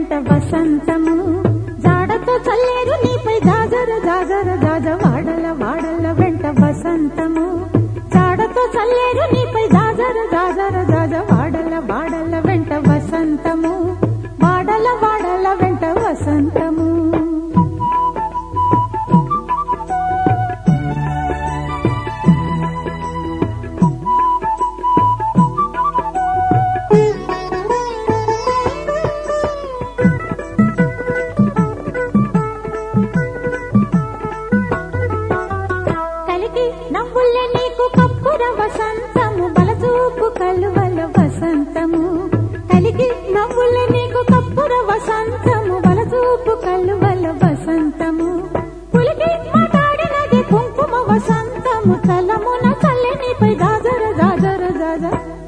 వెంట వసంతము జాడతో చల్లేరు నీపై జాజర జాజర జాజ వాడల వాడల వెంట వసంతము జాడతో చల్లేరు నీపై జాజర జాజర జాజ వాడల వాడల వెంట వసంతము వాడల వాడల వెంట వసంతము కలికి నవ్వుల్లే నీకు కప్పుర వసంతము బలచూపు కలువల వసంతము కలికి నవ్వుల్లే నీకు కప్పుర వసంతము బలచూపు కలువల వసంతము పులికి మాట్లాడినది కుంకుమ వసంతము తలమున చల్లనిపై జాజర జాజర జాజ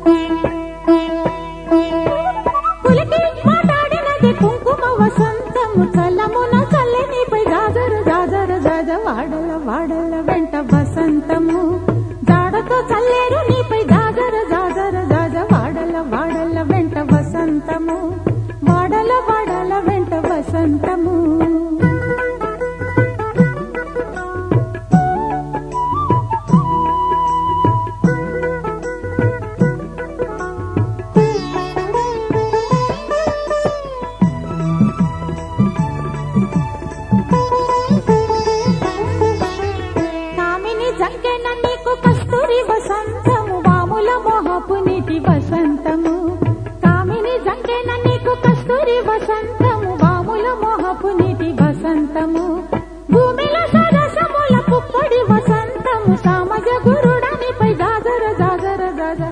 పులికి మాట్లాడినది కుంకుమ వసంతము చల్లమున చల్లనిపై జాజర జాజర జాజ వాడల వాడల వెంట వసంతము జాడతో చల్లేరు నీపై జాజర జాజర జాజ వాడల వాడల వెంట వసంతము వాడల వాడల వెంట వసంతము కామిని జంకెన నీకు కస్తూరి వసంతము వాముల మోహపు నీటి వసంతము కామిని జంకెన నీకు కస్తూరి వసంతము వాముల మోహపు నీటి వసంతము భూమిలో సరసముల పుప్పొడి వసంతము సామజ గురుడనిపై జాజర జాజర జాజ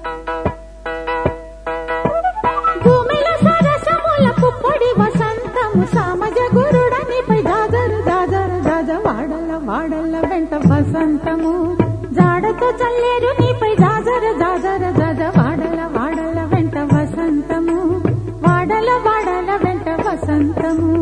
భూమిలో సరసముల పుప్పొడి వసంతము సామజ గురుడనిపై జాజరు జాజరు జాజ వాడల వాడల వెంట వసంతము జాడతో చల్లేరు నీపై జాజర జాజర జాజ వాడల వాడల వెంట వసంతము వాడల వాడల వెంట వసంతము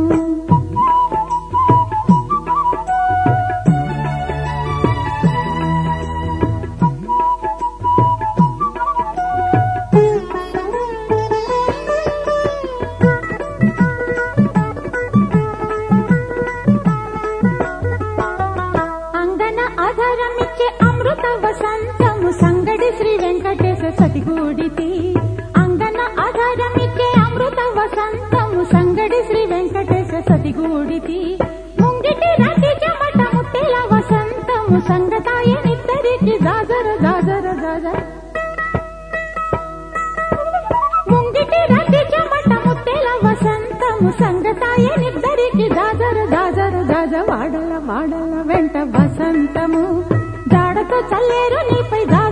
అంగన ఆధారమిచ్చే అమృత వసంతము సంగడి శ్రీ వెంకటేశ సతిగూడితి అంగన ఆధారమిచ్చే అమృత వసంతము సంగడి శ్రీ వెంకటేశ సతిగూడితి ముంగిటి రాతి చెమట ముట్టెల వసంతము సంగతాయ నిద్దరికి జాజర జాజర జాజర ముంగిటి రాతి చెమట ముట్టెల వసంతము సంగతాయ నిద్దరికి జాజర జాజర జాజ వాడల వాడల వెంట వసంతము జాడతో చల్లేరు నీపై జాజర